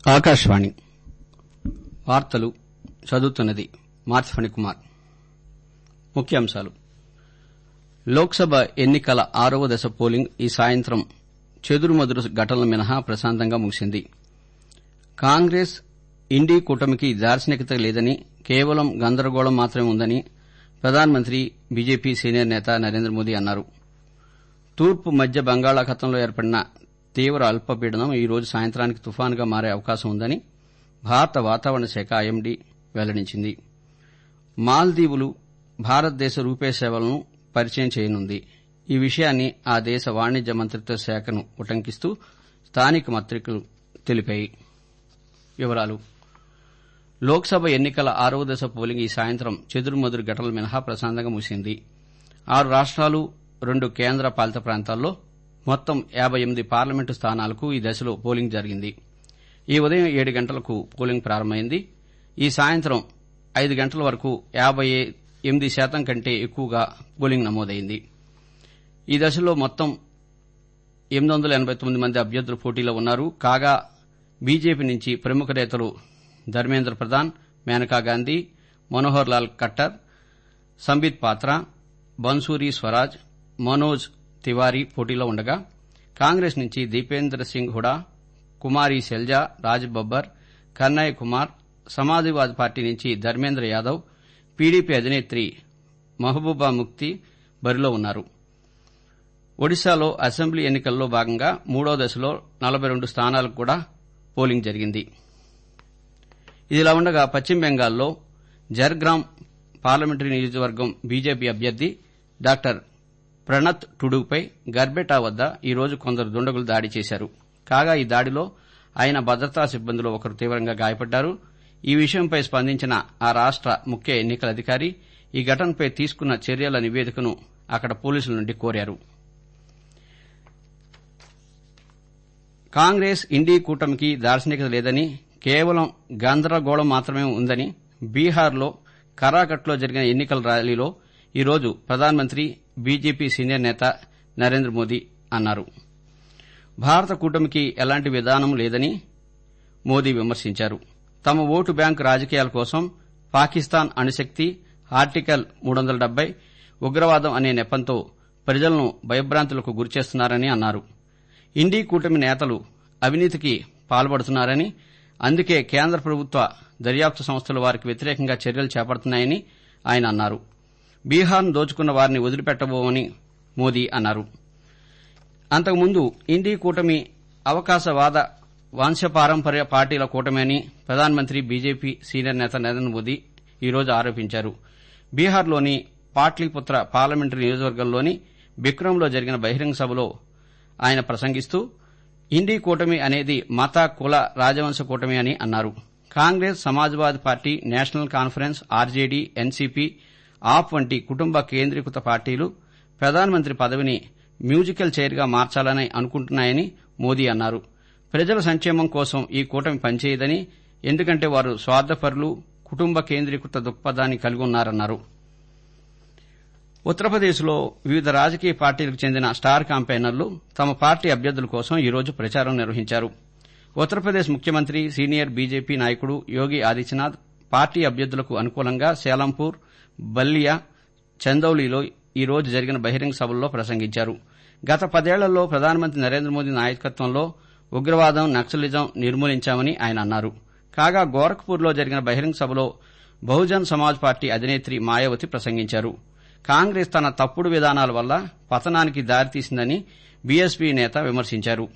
ఆకాశవాణి వార్తలు చదువుతున్నది మార్చి ఫణికుమార్ ముఖ్యాంశాలు లోక్సభ ఎన్నికల ఆరవ దశ పోలింగ్ ఈ సాయంత్రం చెదురుమదురు ఘటనలు మినహా ప్రశాంతంగా ముగిసింది కాంగ్రెస్ ఇండీ కూటమికి దార్శనికత లేదని కేవలం గందరగోళం మాత్రమే ఉందని ప్రధానమంత్రి బీజేపీ సీనియర్ నేత నరేంద్ర మోదీ అన్నారు తూర్పు మధ్య బంగాళాఖాతంలో ఏర్పడిన తీవ్ర అల్పపీడనం ఈ రోజు సాయంత్రానికి తుపానుగా మారే అవకాశం ఉందని భారత వాతావరణ శాఖ ఐఎండీ వెల్లడించింది మాల్దీవులు భారతదేశ రూపే సేవలను పరిచయం చేయనుంది ఈ విషయాన్ని ఆ దేశ వాణిజ్య మంత్రిత్వ శాఖను ఉటంకిస్తూ స్థానిక పత్రికలు తెలిపాయి వివరాలు లోక్సభ ఎన్నికల ఆరవ దశ పోలింగ్ ఈ సాయంత్రం చెదురుమదురు ఘటనలు మినహా ప్రశాంతంగా ముగిసింది ఆరు రాష్ట్రాలు రెండు కేంద్ర పాలిత ప్రాంతాల్లో మొత్తం యాబై ఎనిమిది పార్లమెంటు స్థానాలకు ఈ దశలో పోలింగ్ జరిగింది ఈ ఉదయం ఏడు గంటలకు పోలింగ్ ప్రారంభమైంది ఈ సాయంత్రం ఐదు గంటల వరకు యాబై ఎనిమిది శాతం కంటే ఎక్కువగా పోలింగ్ నమోదైంది ఈ దశలో మొత్తం ఎనిమిది వందల ఎనబై తొమ్మిది మంది అభ్యర్థులు పోటీలో ఉన్నారు కాగా బీజేపీ నుంచి ప్రముఖ నేతలు ధర్మేంద్ర ప్రధాన్ మేనకా గాంధీ మనోహర్ లాల్ ఖట్టర్ సంబిత్ పాత్రా బన్సూరి స్వరాజ్ మనోజ్ తివారీ పోటీలో ఉండగా కాంగ్రెస్ నుంచి దీపేంద్ర సింగ్ హుడా కుమారి శెల్జా రాజ్ బబ్బర్ కన్నయ్య కుమార్ సమాజ్వాదీ పార్టీ నుంచి ధర్మేంద్ర యాదవ్ పీడీపీ అధినేత్రి మహబూబా ముఫ్తీ బరిలో ఉన్నారు ఒడిశాలో అసెంబ్లీ ఎన్నికల్లో భాగంగా మూడో దశలో నలబై రెండు స్థానాలకు కూడా పోలింగ్ జరిగింది ఇదిలా ఉండగా పశ్చిమ బెంగాల్లో జర్గ్రామ్ పార్లమెంటరీ నియోజకవర్గం బీజేపీ అభ్యర్థి డాక్టర్ ప్రణత్ టుడుపై గర్బెటా వద్ద ఈ రోజు కొందరు దుండగులు దాడి చేశారు కాగా ఈ దాడిలో ఆయన భద్రతా సిబ్బందిలో ఒకరు తీవ్రంగా గాయపడ్డారు ఈ విషయంపై స్పందించిన ఆ రాష్ట ముఖ్య ఎన్నికల అధికారి ఈ ఘటనపై తీసుకున్న చర్యల నివేదికను అక్కడ పోలీసుల నుండి కోరారు కాంగ్రెస్ ఇండీ కూటమికి దార్శనికత లేదని కేవలం గందరగోళం మాత్రమే ఉందని బీహార్లో కరాకట్లో జరిగిన ఎన్నికల ర్యాలీలో ఈ రోజు ప్రధానమంత్రి బీజేపీ సీనియర్ నేత నరేంద్ర మోదీ అన్నారు భారత కూటమికి ఎలాంటి విధానం లేదని మోదీ విమర్శించారు తమ ఓటు బ్యాంకు రాజకీయాల కోసం పాకిస్తాన్ అణుశక్తి ఆర్టికల్ మూడు వందల డెబ్బై ఉగ్రవాదం అనే నెపంతో ప్రజలను భయభ్రాంతులకు గురిచేస్తున్నారని అన్నారు ఇండీ కూటమి నేతలు అవినీతికి పాల్పడుతున్నారని అందుకే కేంద్ర ప్రభుత్వ దర్యాప్తు సంస్థలు వారికి వ్యతిరేకంగా చర్యలు చేపడుతున్నాయని ఆయన అన్నారు బీహార్ను దోచుకున్న వారిని వదిలిపెట్టబోమని మోదీ అన్నారు అంతకుముందు ఇండీ కూటమి అవకాశవాద వంశపారంపర్య పార్టీల కూటమి అని ప్రధానమంత్రి బీజేపీ సీనియర్ నేత నరేంద్ర మోదీ ఈ రోజు ఆరోపించారు బీహార్లోని పాట్లీపుత్ర పార్లమెంటరీ నియోజకవర్గంలోని బిక్రంలో జరిగిన బహిరంగ సభలో ఆయన ప్రసంగిస్తూ ఇండీ కూటమి అనేది మత కుల రాజవంశ కూటమి అని అన్నారు Congress Samajwadi party national conference R J D N C P AAP వంటి కుటుంబ కేంద్రీకృత పార్టీలు ప్రధానమంత్రి పదవిని మ్యూజికల్ చైర్గా మార్చాలని అనుకుంటున్నాయని మోదీ అన్నారు ప్రజల సంక్షేమం కోసం ఈ కూటమి పనిచేయదని ఎందుకంటే వారు స్వార్థపరులు కుటుంబ కేంద్రీకృత దృక్పథాన్ని కలిగి ఉన్నారన్నారు ఉత్తరప్రదేశ్లో వివిధ రాజకీయ పార్టీలకు చెందిన స్టార్ క్యాంపెయినర్లు తమ పార్టీ అభ్యర్థుల కోసం ఈ రోజు ప్రచారం నిర్వహించారు ఉత్తరప్రదేశ్ ముఖ్యమంత్రి సీనియర్ బీజేపీ నాయకుడు యోగి ఆదిత్యనాథ్ పార్టీ అభ్యర్థులకు అనుకూలంగా సేలంపూర్ బల్లియా చందౌలీలో ఈ రోజు జరిగిన బహిరంగ సభల్లో ప్రసంగించారు గత పదేళ్లలో ప్రధానమంత్రి నరేంద్ర మోదీ నాయకత్వంలో ఉగ్రవాదం నక్సలిజం నిర్మూలించామని ఆయన అన్నారు కాగా గోరఖ్పూర్లో జరిగిన బహిరంగ సభలో బహుజన్ సమాజ్ పార్టీ అధినేత్రి మాయావతి ప్రసంగించారు కాంగ్రెస్ తన తప్పుడు విధానాల వల్ల పతనానికి దారితీసిందని బీఎస్పీ నేత విమర్శించారు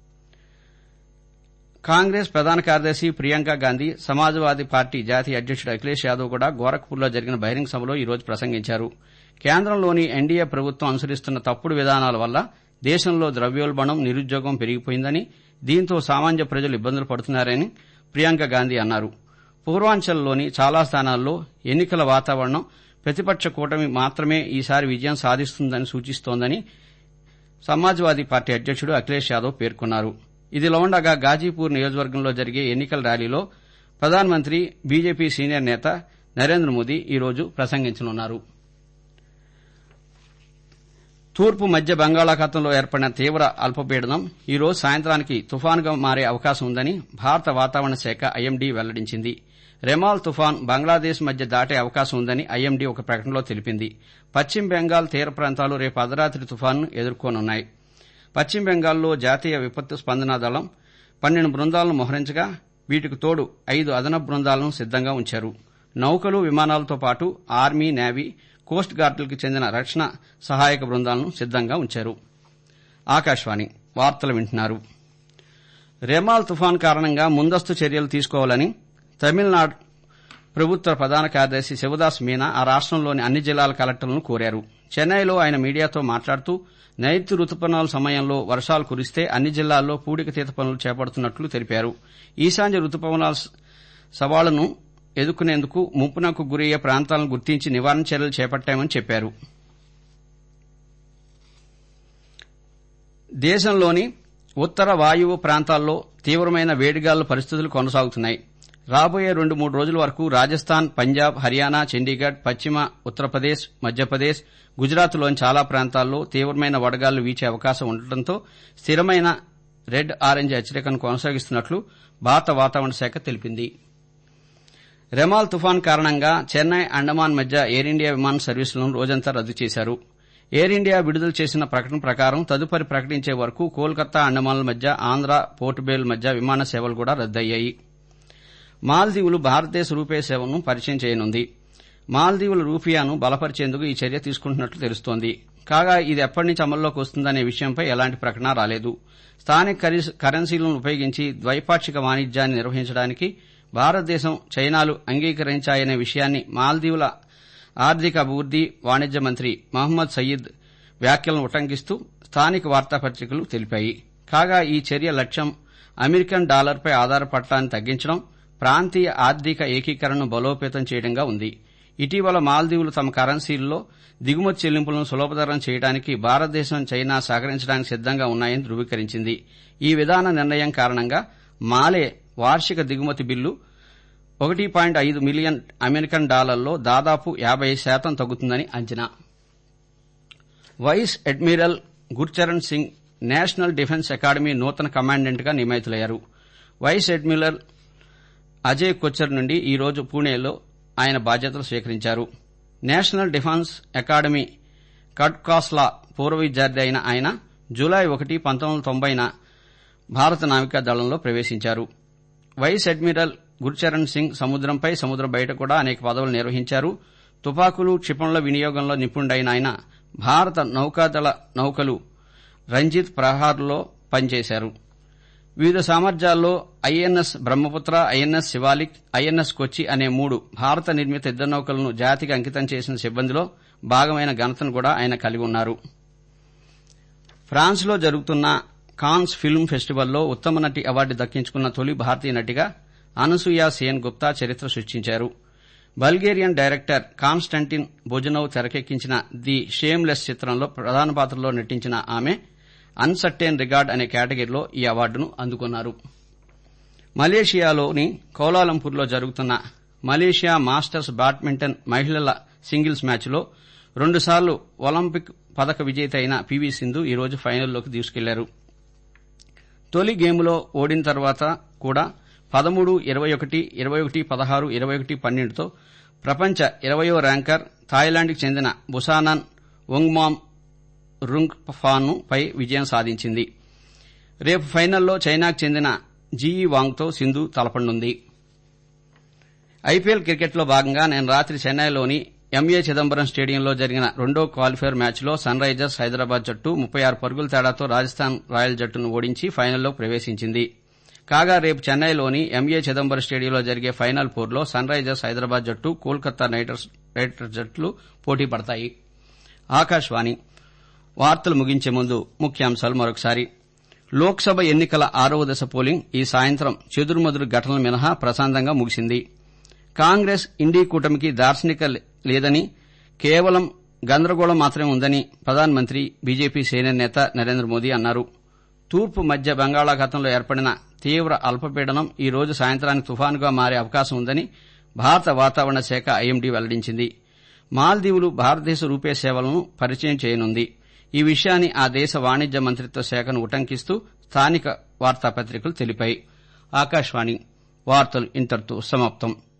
కాంగ్రెస్ ప్రధాన కార్యదర్శి ప్రియాంక గాంధీ సమాజ్వాదీ పార్టీ జాతీయ అధ్యకుడు అఖిలేష్ యాదవ్ కూడా గోరఖ్పూర్లో జరిగిన బహిరంగ సభలో ఈ రోజు ప్రసంగించారు కేంద్రంలోని ఎన్డీఏ ప్రభుత్వం అనుసరిస్తున్న తప్పుడు విధానాల వల్ల దేశంలో ద్రవ్యోల్బణం నిరుద్యోగం పెరిగిపోయిందని దీంతో సామాన్య ప్రజలు ఇబ్బందులు పడుతున్నారని ప్రియాంక గాంధీ అన్నారు పూర్వాంచల్లోని చాలా స్థానాల్లో ఎన్నికల వాతావరణం ప్రతిపక్ష కూటమి మాత్రమే ఈసారి విజయం సాధిస్తుందని సూచిస్తోందని సమాజ్వాదీ పార్టీ అధ్యకుడు అఖిలేష్ యాదవ్ పేర్కొన్నారు ఇదిలా ఉండగా గాజీపూర్ నియోజకవర్గంలో జరిగే ఎన్నికల ర్యాలీలో ప్రధానమంత్రి బీజేపీ సీనియర్ నేత నరేంద్ర మోదీ ఈ రోజు ప్రసంగించనున్నారు తూర్పు మధ్య బంగాళాఖాతంలో ఏర్పడిన తీవ్ర అల్పపీడనం ఈ రోజు సాయంత్రానికి తుఫానుగా మారే అవకాశం ఉందని భారత వాతావరణ శాఖ ఐఎండీ వెల్లడించింది రెమాల్ తుఫాన్ బంగ్లాదేశ్ మధ్య దాటే అవకాశం ఉందని ఐఎండీ ఒక ప్రకటనలో తెలిపింది పశ్చిమ బెంగాల్ తీర ప్రాంతాలు రేపు అర్ధరాత్రి తుఫాన్ను ఎదుర్కోనున్నాయి పశ్చిమ బెంగాల్లో జాతీయ విపత్తు స్పందనా దళం పన్నెండు బృందాలను మోహరించగా వీటికి తోడు ఐదు అదనపు బృందాలను సిద్దంగా ఉంచారు నౌకలు విమానాలతో పాటు ఆర్మీ నేవీ కోస్ట్ గార్డులకు చెందిన రక్షణ సహాయక బృందాలను సిద్దంగా ఉంచారు ఆకాశవాణి వార్తలు వింటున్నారు రెమాల్ తుఫాన్ కారణంగా ముందస్తు చర్యలు తీసుకోవాలని తమిళనాడు ప్రభుత్వ ప్రధాన కార్యదర్శి శివదాస్ మీనా ఆ రాష్టంలోని అన్ని జిల్లాల కలెక్టర్లను కోరారు చెన్నైలో ఆయన మీడియాతో మాట్లాడుతూ నైరుతి రుతుపవనాల సమయంలో వర్షాలు కురిస్తే అన్ని జిల్లాల్లో పూడికతీత పనులు చేపడుతున్నట్లు తెలిపారు ఈశాన్య రుతుపవనాల సవాళ్లను ఎదుర్కొనేందుకు ముంపునకు గురయ్యే ప్రాంతాలను గుర్తించి నివారణ చర్యలు చేపట్టామని చెప్పారు దేశంలోని ఉత్తర వాయువు ప్రాంతాల్లో తీవ్రమైన వేడిగాలుల పరిస్థితులు కొనసాగుతున్నాయి రాబోయే రెండు మూడు రోజుల వరకు రాజస్థాన్ పంజాబ్ హర్యానా చండీగఢ్ పశ్చిమ ఉత్తరప్రదేశ్ మధ్యప్రదేశ్ గుజరాత్లోని చాలా ప్రాంతాల్లో తీవ్రమైన వడగాలు వీచే అవకాశం ఉండటంతో స్థిరమైన రెడ్ ఆరెంజ్ హెచ్చరికను కొనసాగిస్తున్నట్లు భారత వాతావరణ శాఖ తెలిపింది రెమాల్ తుఫాన్ కారణంగా చెన్నై అండమాన్ మధ్య ఎయిర్ ఇండియా విమాన సర్వీసులను రోజంతా రద్దు చేశారు ఎయిర్ ఇండియా విడుదల చేసిన ప్రకటన ప్రకారం తదుపరి ప్రకటించే వరకు కోల్కతా అండమాన్ల మధ్య ఆంధ్ర పోర్టుబేల్ మధ్య విమాన సేవలు కూడా రద్దయ్యాయి మాల్దీవులు భారతదేశ రూపే సేవను పరిచయం చేయనుంది మాల్దీవుల రూపియాను బలపరిచేందుకు ఈ చర్య తీసుకుంటున్నట్లు తెలుస్తోంది కాగా ఇది ఎప్పటి నుంచి అమల్లోకి వస్తుందనే విషయంపై ఎలాంటి ప్రకటన రాలేదు స్థానిక కరెన్సీలను ఉపయోగించి ద్వైపాక్షిక వాణిజ్యాన్ని నిర్వహించడానికి భారతదేశం చైనాలు అంగీకరించాయనే విషయాన్ని మాల్దీవుల ఆర్థిక అభివృద్ది వాణిజ్య మంత్రి మహమ్మద్ సయీద్ వ్యాఖ్యలను ఉటంకిస్తూ స్థానిక వార్తాపత్రికలు తెలిపాయి కాగా ఈ చర్య లక్ష్యం అమెరికన్ డాలర్పై ఆధారపడటాన్ని తగ్గించడం ప్రాంతీయ ఆర్థిక ఏకీకరణను బలోపేతం చేయడంగా ఉంది ఇటీవల మాల్దీవులు తమ కరెన్సీల్లో దిగుమతి చెల్లింపులను సులభతరం చేయడానికి భారతదేశం చైనా సహకరించడానికి సిద్దంగా ఉన్నాయని ధృవీకరించింది ఈ విధాన నిర్ణయం కారణంగా మాలే వార్షిక దిగుమతి బిల్లు ఒకటి పాయింట్ ఐదు మిలియన్ అమెరికన్ డాలర్లో దాదాపు యాబై శాతం తగ్గుతుందని అంచనా vice admiral Gurcharan Singh National Defence Academy నూతన కమాండెంట్గా నియమితులయ్యారు వైస్ అడ్మిరల్ అజయ్ కొచ్చర్ నుండి ఈ రోజు పూణేలో ఆయన బాధ్యతలు స్వీకరించారు నేషనల్ డిఫెన్స్ అకాడమీ కడ్కాస్లా పూర్వ విద్యార్థి అయిన ఆయన జులై ఒకటి పంతొమ్మిది వందల తొంభైన భారత నావికా దళంలో ప్రవేశించారు వైస్ అడ్మిరల్ గుర్చరణ్ సింగ్ సముద్రంపై సముద్రం బయట కూడా అనేక పదవులు నిర్వహించారు తుపాకులు క్షిపణుల వినియోగంలో నిపుణుడైన ఆయన భారత నౌకాదళ నౌకలు రంజిత్ ప్రహార్లో పనిచేశారు వివిధ సామర్థ్యాల్లో INS Brahmaputra INS Shivalik INS Kochi అనే మూడు భారత నిర్మిత యుద్ద నౌకలను జాతికి అంకితం చేసిన సిబ్బందిలో భాగమైన ఘనతను కూడా ఆయన కలిగి ఉన్నారు ఫ్రాన్స్లో జరుగుతున్న కాన్స్ ఫిల్మ్ ఫెస్టివల్లో ఉత్తమ నటి అవార్డు దక్కించుకున్న తొలి భారతీయ నటిగా అనసూయ సేన్ గుప్తా చరిత్ర సృష్టించారు బల్గేరియన్ డైరెక్టర్ కాన్స్టంటిన్ బొజనోవ్ తెరకెక్కించిన ది షేమ్లెస్ చిత్రంలో ప్రధాన పాత్రలో నటించిన ఆమె అన్సర్టెన్ రిగార్డ్ అనే కేటగిరీలో ఈ అవార్డును అందుకున్నారు మలేషియాలోని కౌలాలంపూర్లో జరుగుతున్న మలేషియా మాస్టర్స్ బ్యాడ్మింటన్ మహిళల సింగిల్స్ మ్యాచ్లో రెండుసార్లు ఒలింపిక్ పదక విజేత అయిన పీవీ సింధు ఈ రోజు ఫైనల్లోకి దూసుకెళ్లారు తొలి గేములో ఓడిన తర్వాత కూడా పదమూడు ఇరవై ఒకటి ఇరవై ఒకటి పదహారు ఇరవై ఒకటి పన్నెండుతో ప్రపంచ ఇరవయో ర్యాంకర్ థాయిలాండ్కి చెందిన బుసానన్ ఒంగ్మామ్ రుంగ్ ఫాను పై విజయం సాధించింది రేపు ఫైనల్లో చైనాకు చెందిన జీఈ వాంగ్తో సింధు తలపడనుంది ఐపీఎల్ క్రికెట్లో భాగంగా నేను రాత్రి చెన్నైలోని ఎంఏ చిదంబరం స్టేడియంలో జరిగిన రెండో క్వాలిఫైర్ మ్యాచ్లో సన్ రైజర్స్ హైదరాబాద్ జట్టు ముప్పై ఆరు పరుగుల తేడాతో రాజస్థాన్ రాయల్ జట్టును ఓడించి ఫైనల్లో ప్రవేశించింది కాగా రేపు చెన్నైలోని ఎంఏ చిదంబరం స్టేడియంలో జరిగే ఫైనల్ పోర్లో సన్ రైజర్స్ హైదరాబాద్ జట్టు కోల్కతా నైట్ రైడర్స్ జట్లు పోటీ పడతాయి ఆకాశవాణి వార్తలు ముగించే ముందు ముఖ్యాంశాలు మరొకసారి లోక్సభ ఎన్నికల ఆరవ దశ పోలింగ్ ఈ సాయంత్రం చెదురుమదురు ఘటనలు మినహా ప్రశాంతంగా ముగిసింది కాంగ్రెస్ ఇండీ కూటమికి దార్శనిక లేదని కేవలం గందరగోళం మాత్రమే ఉందని ప్రధానమంత్రి బీజేపీ సీనియర్ నేత నరేంద్ర మోదీ అన్నారు తూర్పు మధ్య బంగాళాఖాతంలో ఏర్పడిన తీవ్ర అల్పపీడనం ఈ రోజు సాయంత్రానికి తుఫానుగా మారే అవకాశం ఉందని భారత వాతావరణ శాఖ ఐఎండీ వెల్లడించింది మాల్దీవులు భారతదేశ రూపే సేవలను పరిచయం చేయనుంది ఈ విషయాన్ని ఆ దేశ వాణిజ్య మంత్రిత్వ శాఖను ఉటంకిస్తూ స్థానిక వార్తాపత్రికలు తెలిపాయి ఆకాశవాణి వార్తలు ఇంతటితో సమాప్తం